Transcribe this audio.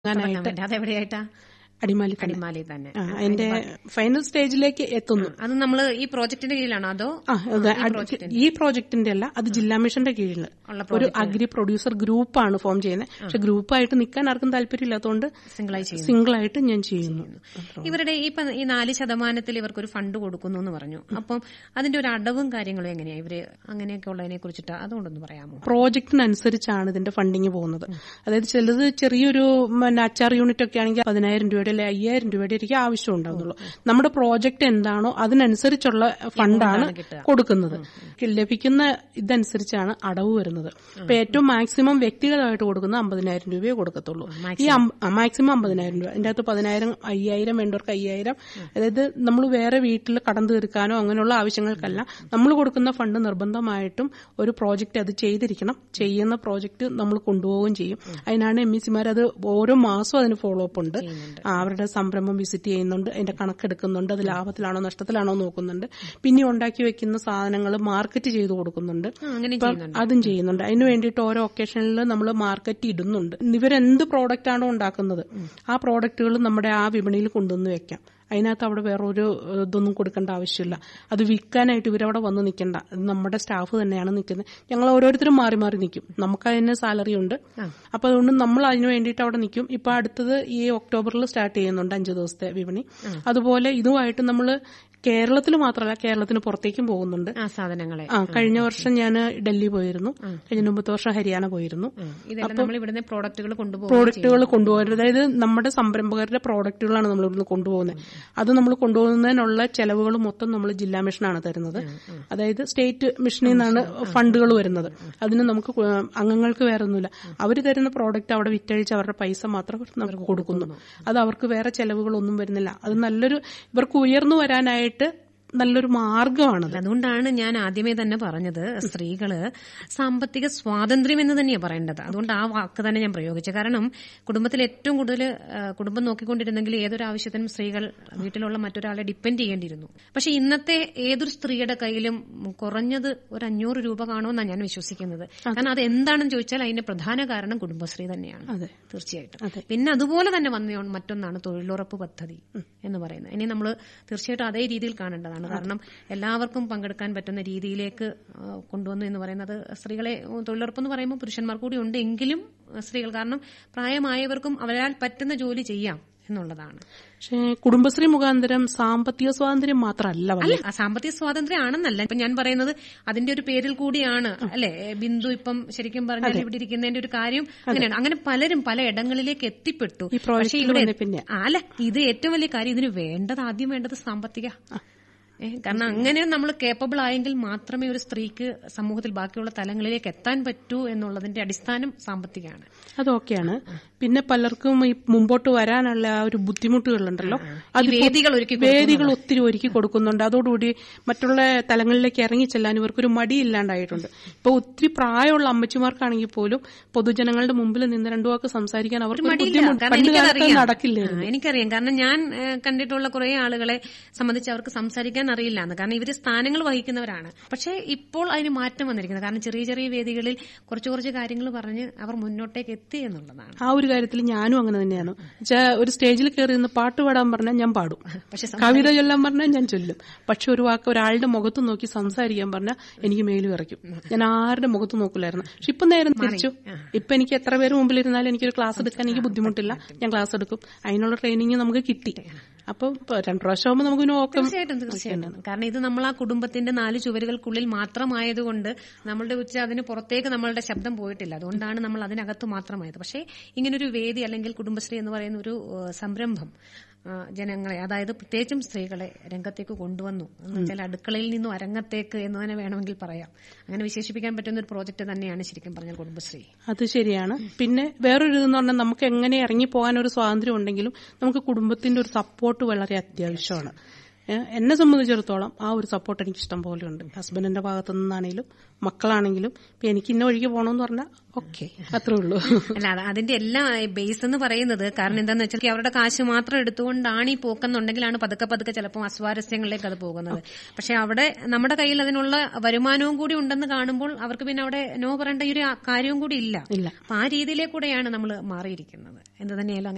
തുടങ്ങാനായിട്ട് വേണ്ടി അതെവിടെയായിട്ടാ അടിമാലി തന്നെ അടിമാലി തന്നെ ആ, അതിന്റെ ഫൈനൽ സ്റ്റേജിലേക്ക് എത്തുന്നു അത് നമ്മൾ ഈ പ്രോജക്റ്റിന്റെ കീഴിലാണോ അതോ ആ അതെ അഡ്- ഈ പ്രോജക്റ്റിന്റെ അല്ല അത് ജില്ലാ മിഷന്റെ കീഴിൽ ഉള്ള ഒരു അഗ്രി പ്രൊഡ്യൂസർ ഗ്രൂപ്പാണ് ഫോം ചെയ്യുന്നത് പക്ഷെ ഗ്രൂപ്പായിട്ട് നിൽക്കാൻ ആർക്കും താല്പര്യമില്ലാത്തതുകൊണ്ട് സിംഗിളായി ചെയ്യുന്നു സിംഗിൾ ആയിട്ട് ഞാൻ ചെയ്യുന്നു ഇവരുടെ ഈ പ- ഈ നാല് ശതമാനത്തിൽ ഇവർക്ക് ഒരു ഫണ്ട് കൊടുക്കുന്നു എന്ന് പറഞ്ഞു അപ്പം അതിന്റെ ഒരു അടവും കാര്യങ്ങളും എങ്ങനെയാ ഇവര് അങ്ങനെയൊക്കെ ഉള്ളതിനെ കുറിച്ചിട്ട് അതുകൊണ്ടൊന്ന് പറയാമോ പ്രോജക്റ്റിനനുസരിച്ചാണ് ഇതിന്റെ ഫണ്ടിങ് പോകുന്നത് അതായത് ചിലത് ചെറിയൊരു പിന്നെ അച്ചാർ യൂണിറ്റ് ഒക്കെ ആണെങ്കിൽ പതിനായിരം രൂപയുടെ അല്ലെങ്കിൽ അയ്യായിരം രൂപയുടെ എനിക്ക് ആവശ്യം ഉണ്ടാവുന്നുള്ളൂ നമ്മുടെ പ്രോജക്റ്റ് എന്താണോ അതിനനുസരിച്ചുള്ള ഫണ്ടാണ് കൊടുക്കുന്നത് ലഭിക്കുന്ന ഇതനുസരിച്ചാണ് അടവ് വരുന്നത് ഇപ്പൊ ഏറ്റവും മാക്സിമം വ്യക്തിഗതമായിട്ട് കൊടുക്കുന്ന അമ്പതിനായിരം രൂപയെ കൊടുക്കത്തുള്ളൂ ഈ മാക്സിമം അമ്പതിനായിരം രൂപ അതിന്റെ അകത്ത് പതിനായിരം അയ്യായിരം വേണ്ടവർക്ക് അയ്യായിരം അതായത് നമ്മൾ വേറെ വീട്ടിൽ കടം തീർക്കാനോ അങ്ങനെയുള്ള ആവശ്യങ്ങൾക്കല്ല നമ്മൾ കൊടുക്കുന്ന ഫണ്ട് നിർബന്ധമായിട്ടും ഒരു പ്രോജക്റ്റ് അത് ചെയ്തിരിക്കണം ചെയ്യുന്ന പ്രോജക്റ്റ് നമ്മൾ കൊണ്ടുപോവുകയും ചെയ്യും അതിനാണ് എം ഇ സിമാർ അത് ഓരോ മാസവും അതിന് ഫോളോ അപ്പ് ഉണ്ട് ആ, അവരുടെ സംരംഭം വിസിറ്റ് ചെയ്യുന്നുണ്ട് അതിന്റെ കണക്കെടുക്കുന്നുണ്ട് അത് ലാഭത്തിലാണോ നഷ്ടത്തിലാണോ നോക്കുന്നുണ്ട് പിന്നെ ഉണ്ടാക്കി വെക്കുന്ന സാധനങ്ങൾ മാർക്കറ്റ് ചെയ്ത് കൊടുക്കുന്നുണ്ട് ആ, അങ്ങനെ ഇപ്പം ചെയ്യുന്നുണ്ട് അതും ചെയ്യുന്നുണ്ട് അതിന് വേണ്ടിയിട്ട് ഓരോ ഒക്കേഷനിൽ നമ്മൾ മാർക്കറ്റ് ഇടുന്നുണ്ട് ഇവരെന്ത് പ്രോഡക്റ്റ് ആണോ ഉണ്ടാക്കുന്നത് ആ പ്രോഡക്റ്റുകൾ നമ്മുടെ ആ വിപണിയിൽ കൊണ്ടുവന്ന് വെക്കാം അതിനകത്ത് അവിടെ വേറൊരു ഏഹ്, ഇതൊന്നും കൊടുക്കേണ്ട ആവശ്യമില്ല അത് വിൽക്കാനായിട്ട് ഇവരവിടെ വന്ന് നിൽക്കണ്ട അത് നമ്മുടെ സ്റ്റാഫ് തന്നെയാണ് നിൽക്കുന്നത് ഞങ്ങൾ ഓരോരുത്തരും മാറി മാറി നിൽക്കും നമുക്ക് അതിന് സാലറി ഉണ്ട് അപ്പൊ അതുകൊണ്ട് നമ്മൾ അതിന് വേണ്ടിയിട്ട് അവിടെ നിൽക്കും ഇപ്പൊ അടുത്തത് ഈ ഒക്ടോബറിൽ സ്റ്റാർട്ട് ചെയ്യുന്നുണ്ട് അഞ്ചു ദിവസത്തെ വിപണി അതുപോലെ ഇതുമായിട്ട് നമ്മൾ കേരളത്തിൽ മാത്രമല്ല കേരളത്തിന് പുറത്തേക്കും പോകുന്നുണ്ട് ആ സാധനങ്ങളെ ആ കഴിഞ്ഞ വർഷം ഞാൻ ഡൽഹി പോയിരുന്നു കഴിഞ്ഞ മുമ്പത്തെ വർഷം ഹരിയാന പോയിരുന്നു ഉം. ഇതെല്ലാം നമ്മൾ ഇവിടുന്ന് പ്രോഡക്റ്റുകൾ കൊണ്ടുപോകും പ്രോഡക്റ്റുകൾ കൊണ്ടുപോകുന്നത് അതായത് നമ്മുടെ സംരംഭകരുടെ പ്രോഡക്റ്റുകളാണ് നമ്മൾ ഇവിടുന്ന് കൊണ്ടുപോകുന്നത് അത് നമ്മൾ കൊണ്ടുപോകുന്നതിനുള്ള ചെലവുകൾ മൊത്തം നമ്മൾ ജില്ലാ മിഷനാണ് തരുന്നത് അതായത് സ്റ്റേറ്റ് മിഷനിൽ നിന്നാണ് ഫണ്ടുകൾ വരുന്നത് അതിന് നമുക്ക് കു- അംഗങ്ങൾക്ക് വേറെ ഒന്നുമില്ല അവർ തരുന്ന പ്രോഡക്റ്റ് അവിടെ വിറ്റഴിച്ച് അവരുടെ പൈസ മാത്രം അവർ നമുക്ക് കൊടുക്കുന്നു അത് അവർക്ക് വേറെ ചെലവുകളൊന്നും വരുന്നില്ല അത് നല്ലൊരു ഇവർക്ക് ഉയർന്നു വരാനായിട്ട് നല്ലൊരു മാർഗമാണത് അതുകൊണ്ടാണ് ഞാൻ ആദ്യമേ തന്നെ പറഞ്ഞത് സ്ത്രീകള് സാമ്പത്തിക സ്വാതന്ത്ര്യം എന്ന് തന്നെയാണ് പറയേണ്ടത് അതുകൊണ്ട് ആ വാക്ക് തന്നെ ഞാൻ പ്രയോഗിച്ചു കാരണം കുടുംബത്തിൽ ഏറ്റവും കൂടുതൽ ആ, കുടുംബം നോക്കിക്കൊണ്ടിരുന്നെങ്കിൽ ഏതൊരു ആവശ്യത്തിനും സ്ത്രീകൾ വീട്ടിലുള്ള മറ്റൊരാളെ ഡിപ്പെൻഡ് ചെയ്യേണ്ടിയിരുന്നു പക്ഷെ ഇന്നത്തെ ഏതൊരു സ്ത്രീയുടെ കയ്യിലും കുറഞ്ഞത് ഒരു അഞ്ഞൂറ് രൂപ കാണുമെന്നാണ് ഞാൻ വിശ്വസിക്കുന്നത് കാരണം അത് എന്താണെന്ന് ചോദിച്ചാൽ അതിന്റെ പ്രധാന കാരണം കുടുംബശ്രീ തന്നെയാണ് അതെ തീർച്ചയായിട്ടും പിന്നെ അതുപോലെ തന്നെ വന്ന മറ്റൊന്നാണ് തൊഴിലുറപ്പ് പദ്ധതി എന്ന് പറയുന്നത് ഇനി നമ്മൾ തീർച്ചയായിട്ടും അതേ രീതിയിൽ കാണേണ്ടതാണ് കാരണം എല്ലാവർക്കും പങ്കെടുക്കാൻ പറ്റുന്ന രീതിയിലേക്ക് ആ, കൊണ്ടുവന്നു എന്ന് പറയുന്നത് സ്ത്രീകളെ ഉം, തൊഴിലുറപ്പ് എന്ന് പറയുമ്പോൾ പുരുഷന്മാർ കൂടി ഉണ്ട് എങ്കിലും സ്ത്രീകൾ കാരണം പ്രായമായവർക്കും അവരാൽ പറ്റുന്ന ജോലി ചെയ്യാം എന്നുള്ളതാണ് പക്ഷേ കുടുംബശ്രീ മുഖാന്തരം സാമ്പത്തിക സ്വാതന്ത്ര്യം മാത്രമല്ല അല്ല ആ സാമ്പത്തിക സ്വാതന്ത്ര്യം ആണെന്നല്ല ഇപ്പൊ ഞാൻ പറയുന്നത് അതിന്റെ ഒരു പേരിൽ കൂടിയാണ് അല്ലെ ബിന്ദു ഇപ്പം ശരിക്കും പറഞ്ഞാൽ ഇവിടെ ഇരിക്കുന്നതിന്റെ ഒരു കാര്യം അങ്ങനെയാണ് അങ്ങനെ പലരും പല ഇടങ്ങളിലേക്ക് എത്തിപ്പെട്ടു ഈ പ്രോജക്റ്റിൽ ഇവിടെ വന്നേ പിന്നെ. ആ, അല്ല ഇത് ഏറ്റവും വലിയ കാര്യം ഇതിന് വേണ്ടത് ആദ്യം വേണ്ടത് സാമ്പത്തിക ഏ, കാരണം അങ്ങനെ നമ്മൾ കേപ്പബിൾ ആയെങ്കിൽ മാത്രമേ ഒരു സ്ത്രീക്ക് സമൂഹത്തിൽ ബാക്കിയുള്ള തലങ്ങളിലേക്ക് എത്താൻ പറ്റൂ എന്നുള്ളതിന്റെ അടിസ്ഥാനം സാമ്പത്തികമാണ് അതൊക്കെയാണ് പിന്നെ പലർക്കും ഈ മുമ്പോട്ട് വരാനുള്ള ആ ഒരു ബുദ്ധിമുട്ടുകളുണ്ടല്ലോ അതിപ്പോ വേദികൾ ഒരുക്കി വേദികൾ ഒത്തിരി ഒരുക്കി കൊടുക്കുന്നുണ്ട് അതോടുകൂടി മറ്റുള്ള തലങ്ങളിലേക്ക് ഇറങ്ങി ചെല്ലാൻ ഇവർക്കൊരു മടി ഇല്ലാണ്ടായിട്ടുണ്ട് ഇപ്പൊ ഒത്തിരി പ്രായമുള്ള അമ്മച്ചിമാർക്കാണെങ്കിൽ പോലും പൊതുജനങ്ങളുടെ മുമ്പിൽ നിന്ന് രണ്ടു വാക്ക് സംസാരിക്കാൻ അവർക്ക് ഒരു മടിയില്ല ബുദ്ധിമുട്ട് കാരണം പണ്ട് കാലത്ത് എനിക്കതറിയാം നടക്കില്ലായിരുന്നു ആ, എനിക്കറിയാം കാരണം ഞാൻ ഏ, കണ്ടിട്ടുള്ള കുറെ ആളുകളെ സംബന്ധിച്ച് അവർക്ക് സംസാരിക്കാൻ അറിയില്ല എന്ന് കാരണം ഇവര് സ്ഥാനങ്ങൾ വഹിക്കുന്നവരാണ് പക്ഷേ ഇപ്പോൾ അതിന് മാറ്റം വന്നിരിക്കുന്നത് കാരണം ചെറിയ ചെറിയ വേദികളിൽ കുറച്ച് കുറച്ച് കാര്യങ്ങൾ പറഞ്ഞ് അവർ മുന്നോട്ടേക്ക് എത്തി എന്നുള്ളതാണ് ആ ഒരു കാര്യത്തിൽ ഞാനും അങ്ങനെ തന്നെയാണ് വെച്ചാ ഒരു സ്റ്റേജിൽ കയറി നിന്ന് പാട്ട് പാടാൻ പറഞ്ഞാൽ ഞാൻ പാടും പക്ഷെ കവിത ചൊല്ലാൻ പറഞ്ഞാൽ ഞാൻ ചൊല്ലും പക്ഷെ ഒരു വാക്ക് ഒരാളുടെ മുഖത്ത് നോക്കി സംസാരിക്കാൻ പറഞ്ഞാൽ എനിക്ക് മേല് വിറയ്ക്കും ഞാൻ ആരുടെ മുഖത്ത് നോക്കില്ലായിരുന്നു പക്ഷെ ഇപ്പൊ നേരം തിരിച്ചു ഇപ്പൊ എനിക്ക് എത്ര പേര് മുമ്പിലിരുന്നാലും എനിക്കൊരു ക്ലാസ് എടുക്കാൻ എനിക്ക് ബുദ്ധിമുട്ടില്ല ഞാൻ ക്ലാസ് എടുക്കും അതിനുള്ള ട്രെയിനിങ് നമുക്ക് കിട്ടി അപ്പൊ ഇപ്പൊ രണ്ടു പ്രാവശ്യം ആകുമ്പോൾ നമുക്ക് നോക്കാം തീർച്ചയായിട്ടും തീർച്ചയായിട്ടും കാരണം ഇത് നമ്മൾ ആ കുടുംബത്തിന്റെ നാല് ചുവരുകൾക്കുള്ളിൽ മാത്രമായതുകൊണ്ട് നമ്മളുടെ ഉച്ച അതിന് പുറത്തേക്ക് നമ്മളുടെ ശബ്ദം പോയിട്ടില്ല അതുകൊണ്ടാണ് നമ്മൾ അതിനകത്ത് മാത്രമായത് പക്ഷേ ഇങ്ങനൊരു വേദി അല്ലെങ്കിൽ കുടുംബശ്രീ എന്ന് പറയുന്ന ഒരു ഏഹ്, സംരംഭം ആ, ജനങ്ങളെ അതായത് പ്രത്യേകിച്ചും സ്ത്രീകളെ രംഗത്തേക്ക് കൊണ്ടുവന്നു എന്ന് വെച്ചാൽ അടുക്കളയിൽ നിന്നും അരങ്ങത്തേക്ക് എന്ന് തന്നെ വേണമെങ്കിൽ പറയാം അങ്ങനെ വിശേഷിപ്പിക്കാൻ പറ്റുന്ന ഒരു പ്രോജക്റ്റ് തന്നെയാണ് ശരിക്കും പറഞ്ഞാൽ കുടുംബശ്രീ അത് ശരിയാണ് പിന്നെ വേറൊരു ഇതെന്ന് പറഞ്ഞാൽ നമുക്ക് എങ്ങനെ ഇറങ്ങി പോകാൻ ഒരു സ്വാതന്ത്ര്യം ഉണ്ടെങ്കിലും നമുക്ക് കുടുംബത്തിന്റെ ഒരു സപ്പോർട്ട് വളരെ അത്യാവശ്യമാണ് ഏഹ് എന്നെ സംബന്ധിച്ചിടത്തോളം ആ ഒരു സപ്പോർട്ട് എനിക്ക് ഇഷ്ടം പോലെ ഉണ്ട് ഹസ്ബൻഡിന്റെ ഭാഗത്തു നിന്നാണെങ്കിലും മക്കളാണെങ്കിലും ഇപ്പൊ എനിക്ക് ഇന്ന വഴിക്ക് പോകണമെന്ന് പറഞ്ഞാൽ ഓക്കെ അത്രേ ഉള്ളൂ അല്ല അത് അതിന്റെ എല്ലാ ബേസ് എന്ന് പറയുന്നത് കാരണം എന്താന്ന് വെച്ചാൽ അവരുടെ കാശ് മാത്രം എടുത്തുകൊണ്ടാണ് ഈ പോക്കെന്നുണ്ടെങ്കിലാണ് പതുക്കെ പതുക്കെ ചിലപ്പോൾ അസ്വാരസ്യങ്ങളിലേക്ക് അത് പോകുന്നത് പക്ഷെ അവിടെ നമ്മുടെ കയ്യിൽ അതിനുള്ള വരുമാനവും കൂടി ഉണ്ടെന്ന് കാണുമ്പോൾ അവർക്ക് പിന്നെ അവിടെ നോ പറയേണ്ട ഈ ഒരു കാര്യവും കൂടി ഇല്ല ഇല്ല അപ്പൊ ആ രീതിയിലേക്കൂടെയാണ് നമ്മൾ മാറിയിരിക്കുന്നത് എന്ത് തന്നെയായാലും അങ്ങനെ